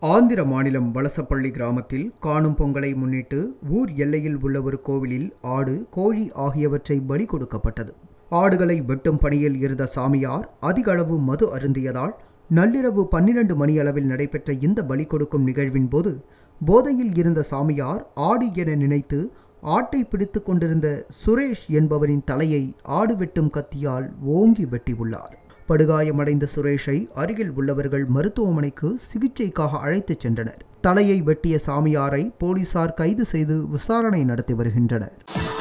ஆந்திர மாநிலம் வலசப்பள்ளி கிராமத்தில் காணும் பொங்கலை முன்னிட்டு ஊர் எல்லையில் உள்ள ஒரு கோவிலில் ஆடு கோழி ஆகியவற்றை பலி கொடுக்கப்பட்டது ஆடுகளை வெட்டும் பணியில் இருந்த சாமியார் அதிக அளவு மது அருந்தியதால் நள்ளிரவு பன்னிரண்டு மணி அளவில் நடைபெற்ற இந்த பலி கொடுக்கும் நிகழ்வின் போது போதையில் இருந்த சாமியார் ஆடு என நினைத்து ஆட்டை பிடித்து கொண்டிருந்த சுரேஷ் என்பவரின் தலையை ஆடு வெட்டும் கத்தியால் ஓங்கி வெட்டியுள்ளார் படுகாயமடைந்த சுரேஷை அருகில் உள்ளவர்கள் மருத்துவமனைக்கு சிகிச்சைக்காக அழைத்துச் சென்றனர் தலையை வெட்டிய சாமியாரை போலீசார் கைது செய்து விசாரணை நடத்தி வருகின்றனர்